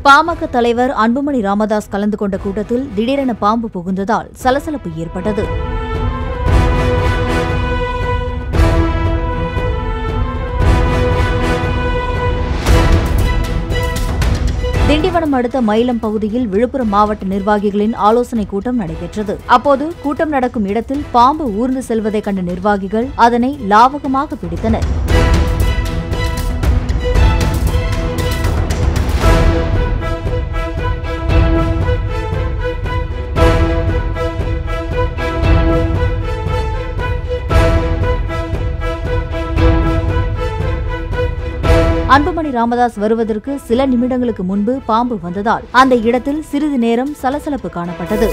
பாமக தலைவர் அன்புமணி ராமதாஸ் கலந்து கொண்ட கூட்டத்தில் திடீரென பாம்பு புகுந்ததால் சலசலப்பு ஏற்பட்டது திண்டிவனம் அடுத்த மயிலம் பகுதியில் விழுப்புரம் மாவட்ட நிர்வாகிகளின் ஆலோசனைக் கூட்டம் நடைபெற்றது அப்போது கூட்டம் நடக்கும் இடத்தில் பாம்பு ஊர்ந்து செல்வதைக் கண்ட நிர்வாகிகள் அதனை லாவகமாக பிடித்தனர் அன்புமணி ராமதாஸ் வருவதற்கு சில நிமிடங்களுக்கு முன்பு பாம்பு வந்ததால் அந்த இடத்தில் சிறிது நேரம் சலசலப்பு காணப்பட்டது